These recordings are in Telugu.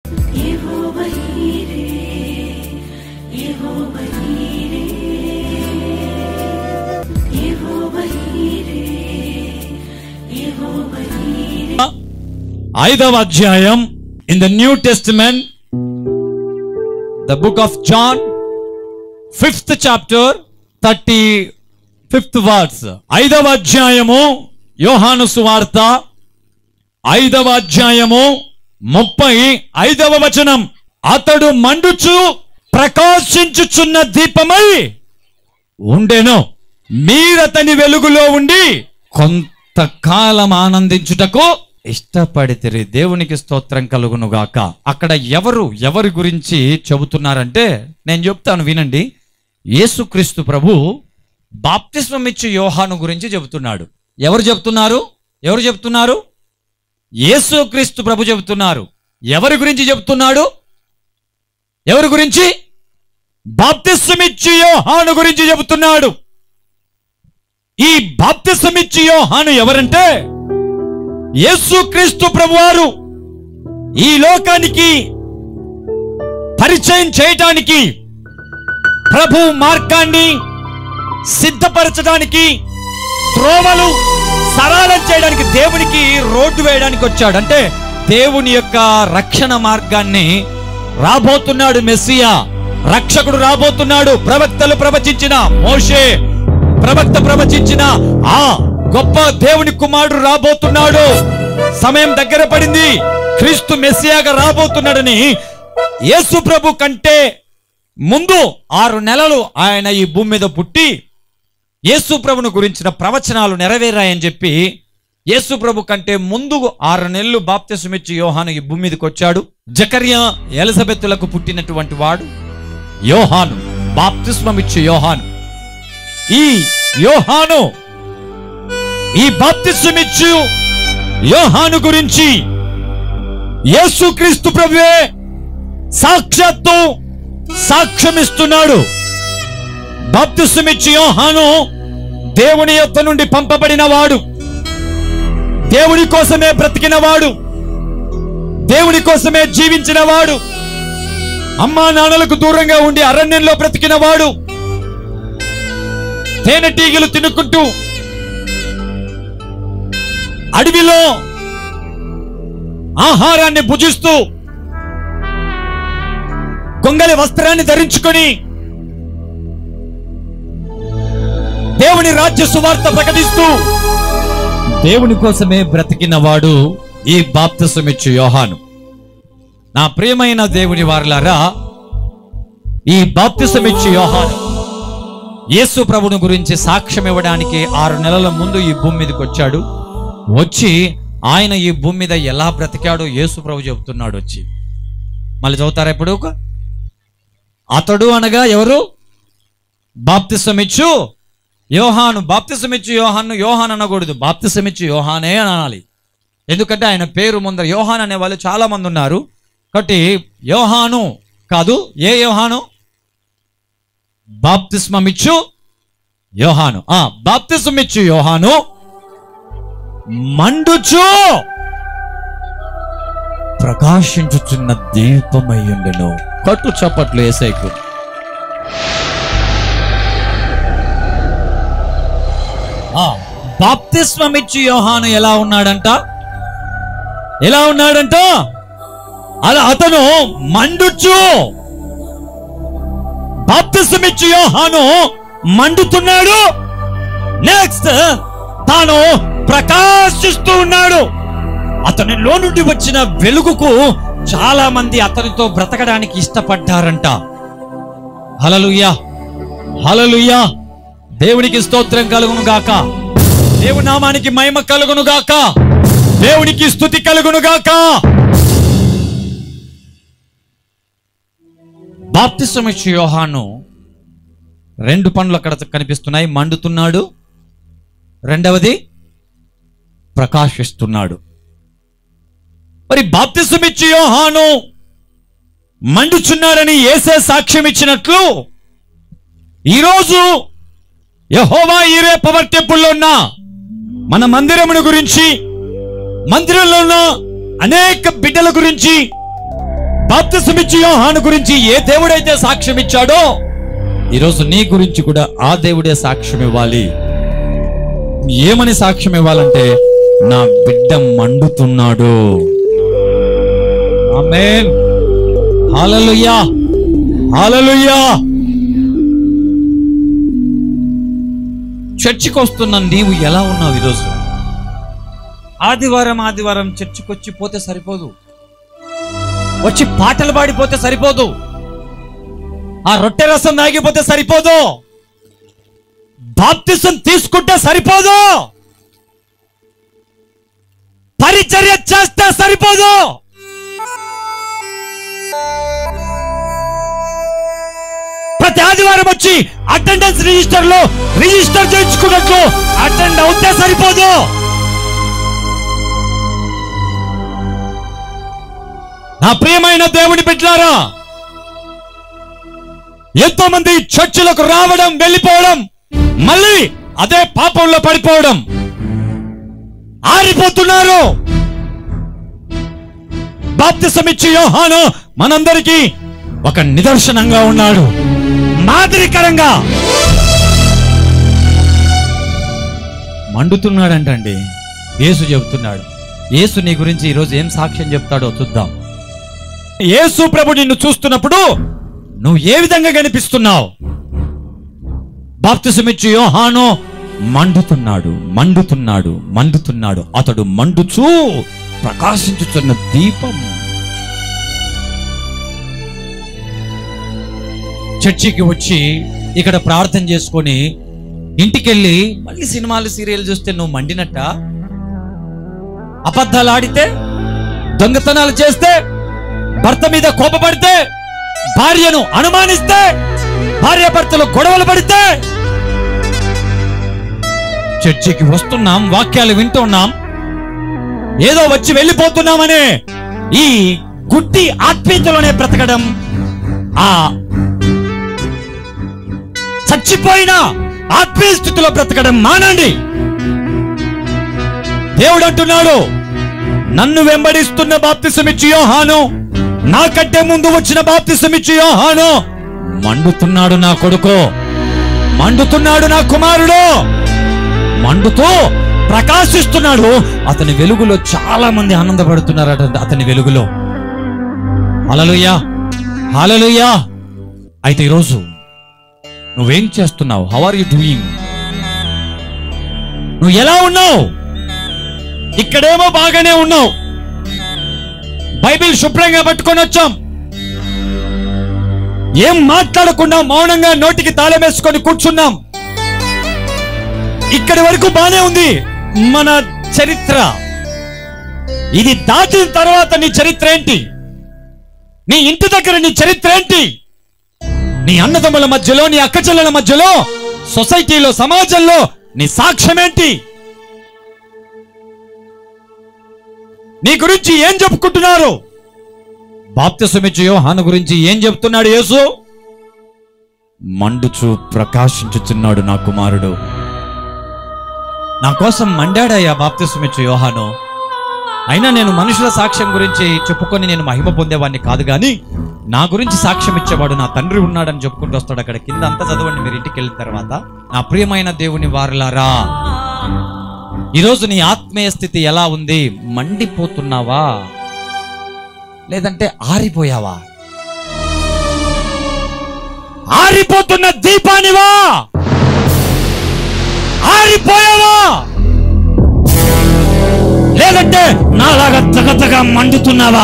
ఐదవ అధ్యాయం in the new testament the book of John fifth chapter thirty fifth words ఐదవ అధ్యాయము యోహాను సువార్త ఐదవ అధ్యాయము ముప్పై ఐదవ వచనం అతడు మండుచు ప్రకాశించుచున్న దీపమై ఉండెను మీరతని వెలుగులో ఉండి కొంతకాలం ఆనందించుటకు ఇష్టపడితిరి దేవునికి స్తోత్రం కలుగును గాక అక్కడ ఎవరు ఎవరి గురించి చెబుతున్నారంటే నేను చెప్తాను వినండి యేసుక్రీస్తు ప్రభు బాప్తిస్మం ఇచ్చి యోహాను గురించి చెబుతున్నాడు ఎవరు చెబుతున్నారు ఎవరు చెబుతున్నారు యేసుక్రీస్తు ప్రభు చెబుతున్నారు ఎవరి గురించి చెబుతున్నాడు ఎవరి గురించి బాప్తిస్మిచ్చి యోహాను గురించి చెబుతున్నాడు ఈ బాప్తిస్మిచ్చి యోహాను ఎవరంటే యేసుక్రీస్తు ప్రభువారు ఈ లోకానికి పరిచయం చేయటానికి ప్రభు మార్గాన్ని సిద్ధపరచడానికి త్రోవలు సరళం చేయడానికి దేవునికి రోడ్డు వేయడానికి వచ్చాడు అంటే దేవుని యొక్క రక్షణ మార్గాన్ని రాబోతున్నాడు మెస్సియా రక్షకుడు రాబోతున్నాడు ప్రవక్తలు ప్రవచించిన మోషే ప్రవక్త ప్రవచించిన ఆ గొప్ప దేవుని కుమారుడు రాబోతున్నాడు సమయం దగ్గర పడింది క్రీస్తు మెస్సియాగా రాబోతున్నాడని యేసు ప్రభు కంటే ముందు ఆరు నెలలు ఆయన ఈ భూమి మీద పుట్టి యేసు ప్రభును గురించిన ప్రవచనాలు నెరవేరాయని చెప్పి యేసు ప్రభు కంటే ముందు ఆరు నెలలు బాప్తిసమిచ్చి యోహాను ఈ భూమి మీదకి వచ్చాడు జకర్యా ఎలిజబెత్తులకు పుట్టినటువంటి వాడు యోహాను బాప్తిస్మమిచ్చి యోహాను ఈ యోహాను ఈ బాప్తిస్మమిచ్చు యోహాను గురించి యేసుక్రీస్తు ప్రభువే సాక్షాత్తు సాక్ష్యమిస్తున్నాడు బాప్తిసమిచ్చి యోహాను దేవుని యొద్ద నుండి పంపబడిన వాడు దేవుని కోసమే బ్రతికిన వాడు దేవుని కోసమే జీవించిన వాడు అమ్మా నాన్నలకు దూరంగా ఉండి అరణ్యంలో బ్రతికిన వాడు తేనెటీగలు తినుకుంటూ అడవిలో ఆహారాన్ని భుజిస్తూ కొంగలి వస్త్రాన్ని ధరించుకొని దేవుని రాజ్య సువార్త ప్రకటిస్తూ దేవుని కోసమే బ్రతికిన వాడు ఈ బాప్తిసమిచ్చు యోహాను నా ప్రియమైన దేవుని వారలారా ఈ బాప్తిసమిచ్చు యోహాను యేసు ప్రభుని గురించి సాక్ష్యం ఇవ్వడానికి ఆరు నెలల ముందు ఈ భూమి మీదకి వచ్చాడు వచ్చి ఆయన ఈ భూమి మీద ఎలా బ్రతికాడో యేసు ప్రభు చెబుతున్నాడు వచ్చి మళ్ళీ చదువుతారా ఇప్పుడు అతడు అనగా ఎవరు బాప్తిసమిచ్చు యోహాను బాప్తిసమిచ్చు యోహాను యోహాన్ అనకూడదు బాప్తిసమిచ్చు యోహానే అని అనాలి ఎందుకంటే ఆయన పేరు ముందర యోహాన్ అనే వాళ్ళు చాలా మంది ఉన్నారు కాబట్టి యోహాను కాదు ఏ యోహాను బాప్తిస్మమిచ్చు యోహాను ఆ బాప్తిస్మిచ్చు యోహాను మండుచు ప్రకాశించుచున్న దీపమయ్యుండెను కట్టు చప్పట్లు ఏసైకు ఆ బాప్తిస్మమిచ్చి యోహాను ఎలా ఉన్నాడంట ఎలా ఉన్నాడంట అలా అతను మండుచు బాప్తిస్మమిచ్చి యోహాను మండుతున్నాడు నెక్స్ట్ తాను ప్రకాశిస్తూ ఉన్నాడు అతనిలో నుండి వచ్చిన వెలుగుకు చాలా మంది అతనితో బ్రతకడానికి ఇష్టపడ్డారంట హలలుయ్యా హలలుయ్యా దేవునికి స్తోత్రం కలుగును గాక దేవుని నామానికి మహిమ కలుగును గాక దేవునికి స్థుతి కలుగును గాక బాప్తిసమిచ్చు యోహాను రెండు పనులు అక్కడ కనిపిస్తున్నాయి మండుతున్నాడు రెండవది ప్రకాశిస్తున్నాడు మరి బాప్తిసమిచ్చి యోహాను మండుచున్నాడని ఏసే సాక్ష్యం ఇచ్చినట్లు ఈరోజు యహోవా ఈరే పవర్ టెంపుల్లో ఉన్న మన మందిరమును గురించి మందిరంలో ఉన్న అనేక బిడ్డల గురించి బాప్తిసమిచ్చి యోహాను గురించి ఏ దేవుడైతే సాక్ష్యం ఇచ్చాడో ఈరోజు నీ గురించి కూడా ఆ దేవుడే సాక్ష్యం ఇవ్వాలి ఏమని సాక్ష్యం ఇవ్వాలంటే నా బిడ్డ మండుతున్నాడు ఆమేన్ హల్లెలూయా హల్లెలూయా చర్చికి వస్తున్న నీవు ఎలా ఉన్నావు ఈరోజు ఆదివారం ఆదివారం చర్చికి వచ్చి పోతే సరిపోదు వచ్చి పాటలు పాడిపోతే సరిపోదు ఆ రొట్టె రసం తాగిపోతే సరిపోదు బాప్తిసం తీసుకుంటే సరిపోదు పరిచర్య చేస్తే సరిపోదు ప్రతి ఆదివారం వచ్చి అటెండెన్స్ రిజిస్టర్ లో రిజిస్టర్ చేయించుకున్నట్లు అటెండ్ అవుతే సరిపోదు నా ప్రియమైన దేవుని బిడ్డలారా ఎంతో మంది చర్చిలకు రావడం వెళ్ళిపోవడం మళ్ళీ అదే పాపంలో పడిపోవడం ఆరిపోతున్నారు బాప్తిసమిచ్చి యోహాను మనందరికీ ఒక నిదర్శనంగా ఉన్నాడు మాదిరికరంగా మండుతున్నాడంటండి యేసు చెబుతున్నాడు యేసు నీ గురించి ఈరోజు ఏం సాక్ష్యం చెప్తాడో చూద్దాం యేసు ప్రభు నిన్ను చూస్తున్నప్పుడు నువ్వు ఏ విధంగా కనిపిస్తున్నావు బాప్తిసమిచ్చి యోహాను మండుతున్నాడు మండుతున్నాడు మండుతున్నాడు అతడు మండుచూ ప్రకాశించుతున్న దీపం చర్చికి వచ్చి ఇక్కడ ప్రార్థన చేసుకొని ఇంటికెళ్ళి మళ్ళీ సినిమాలు సీరియల్ చూస్తే నువ్వు మండినట్ట అబద్ధాలు ఆడితే దొంగతనాలు చేస్తే భర్త మీద కోపపడితే భార్యను అనుమానిస్తే భార్య భర్తలు గొడవలు పడితే చర్చికి వస్తున్నాం వాక్యాలు వింటున్నాం ఏదో వచ్చి వెళ్ళిపోతున్నామనే ఈ గుడ్డి ఆత్మీయతలోనే బ్రతకడం ఆ చచ్చిపోయిన ఆత్మీయ స్థితిలో బ్రతకడం మానండి దేవుడు అంటున్నాడు నన్ను వెంబడిస్తున్న బాప్తిసమిచ్చి యోహాను నాకంటే ముందు వచ్చిన బాప్తిసమిచ్చి యోహాను మండుతున్నాడు నా కొడుకు మండుతున్నాడు నా కుమారుడు మండుతూ ప్రకాశిస్తున్నాడు అతని వెలుగులో చాలా మంది ఆనందపడుతున్నారట అతని వెలుగులో హలలుయా హలలుయా అయితే ఈరోజు నువ్వేం చేస్తున్నావు హౌ ఆర్ యు డూయింగ్ నువ్వు ఎలా ఉన్నావు ఇక్కడేమో బాగానే ఉన్నావు బైబిల్ శుభ్రంగా పట్టుకొని వచ్చాం ఏం మాట్లాడకుండా మౌనంగా నోటికి తాళం వేసుకొని కూర్చున్నాం ఇక్కడి వరకు బానే ఉంది మన చరిత్ర ఇది దాటిన తర్వాత నీ చరిత్ర ఏంటి నీ ఇంటి దగ్గర నీ చరిత్ర ఏంటి నీ అన్నదమ్ముల మధ్యలో నీ అక్క చెల్లెల మధ్యలో సొసైటీలో సమాజంలో నీ సాక్ష్యం ఏంటి నీ గురించి ఏం చెప్పుకుంటున్నారు బాప్తిసమిచ్చు యోహాను గురించి ఏం చెప్తున్నాడు యేసు మండుచు ప్రకాశించుచున్నాడు నా కుమారుడు నా కోసం మండాడయ్యా బాప్తిసమిచ్చు యోహాను అయినా నేను మనుషుల సాక్ష్యం గురించి చెప్పుకొని నేను మహిమ పొందేవాడిని కాదు కానీ నా గురించి సాక్ష్యం ఇచ్చేవాడు నా తండ్రి ఉన్నాడని చెప్పుకుంటూ వస్తాడు అక్కడ కింద అంతా చదవండి మీరు ఇంటికి వెళ్ళిన తర్వాత నా ప్రియమైన దేవుని వారులారా ఈరోజు నీ ఆత్మీయ స్థితి ఎలా ఉంది మండిపోతున్నావా లేదంటే ఆరిపోయావా ఆరిపోతున్న దీపానివా ఆరిపోయావా లేదంటే నాలాగా తగతగా మండుతున్నావా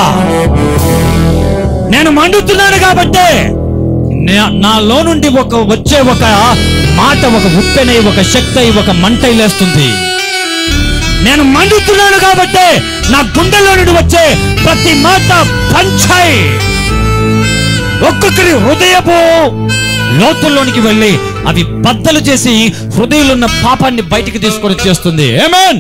నేను మండుతున్నాను కాబట్టి నే- నాలో నుండి ఒక వచ్చే ఒక మాట ఒక ఉప్పెనై ఒక శక్తి అయి ఒక మంట లేస్తుంది నేను మండుతున్నాను కాబట్టి నా గుండెలో నుండి వచ్చే ప్రతి మాట పంచాయి ఒక్కొక్కరి హృదయపు లోతుల్లోనికి వెళ్ళి అవి బద్దలు చేసి హృదయంలో ఉన్న పాపాన్ని బయటికి తీసుకొని చేస్తుంది ఏమేన్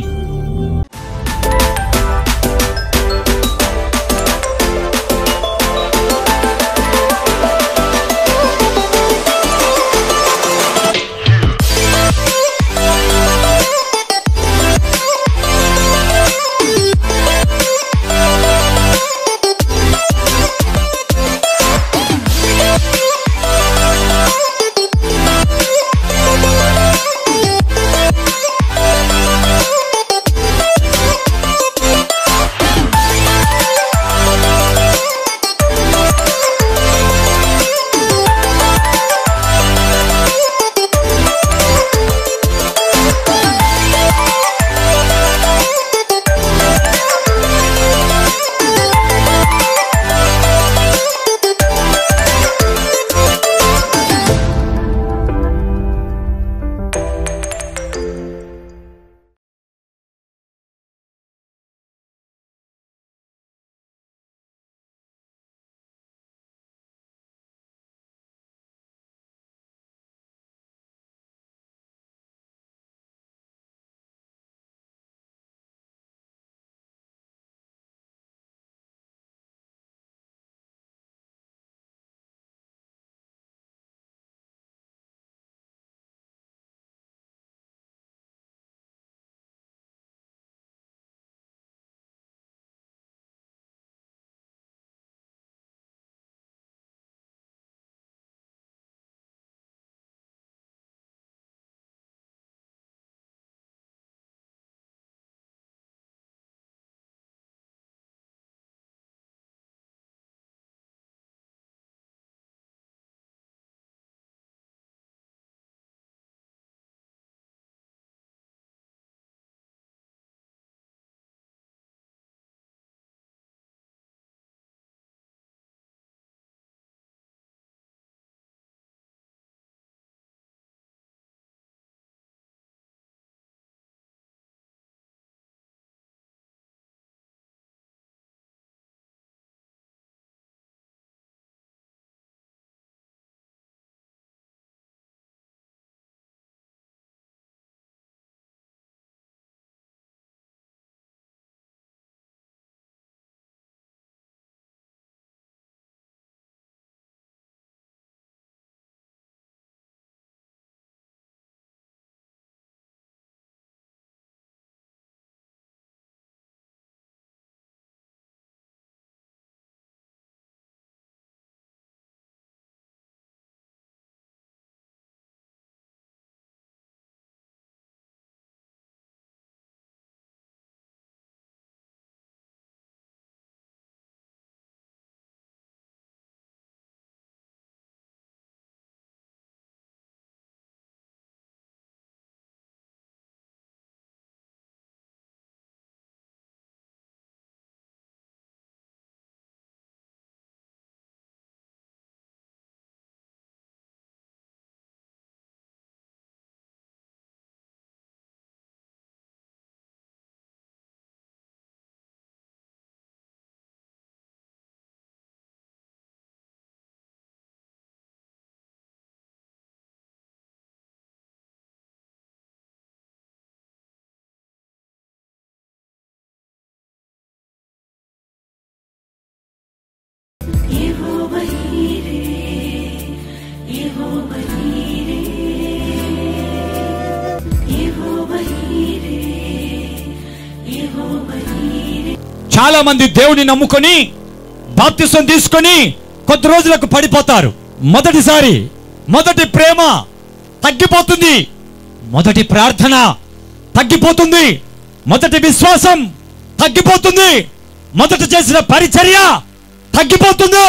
చాలా మంది దేవుని నమ్ముకొని బాప్తిసం తీసుకొని కొద్ది రోజులకు పడిపోతారు మొదటిసారి మొదటి ప్రేమ తగ్గిపోతుంది మొదటి ప్రార్థన తగ్గిపోతుంది మొదటి విశ్వాసం తగ్గిపోతుంది మొదట చేసిన పరిచర్య తగ్గిపోతుంది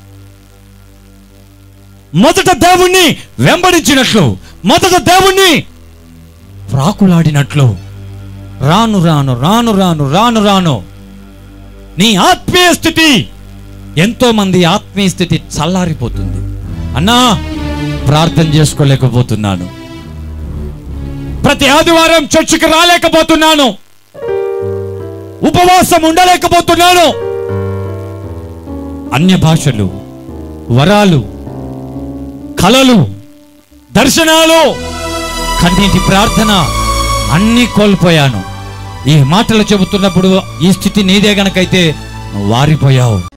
మొదట దేవుణ్ణి వెంబడించినట్లు మొదట దేవుణ్ణి ప్రాకులాడినట్లు రాను రాను రాను రాను రాను రాను నీ ఆత్మీయ స్థితి ఎంతో మంది ఆత్మీయ స్థితి చల్లారిపోతుంది అన్నా ప్రార్థన చేసుకోలేకపోతున్నాను ప్రతి ఆదివారం చర్చికి రాలేకపోతున్నాను ఉపవాసం ఉండలేకపోతున్నాను అన్య భాషలు వరాలు కలలు దర్శనాలు కన్నీటి ప్రార్థన అన్నీ కోల్పోయాను ఈ మాటలు చెబుతున్నప్పుడు ఈ స్థితి నీదే గనకైతే నువ్వు వారిపోయావు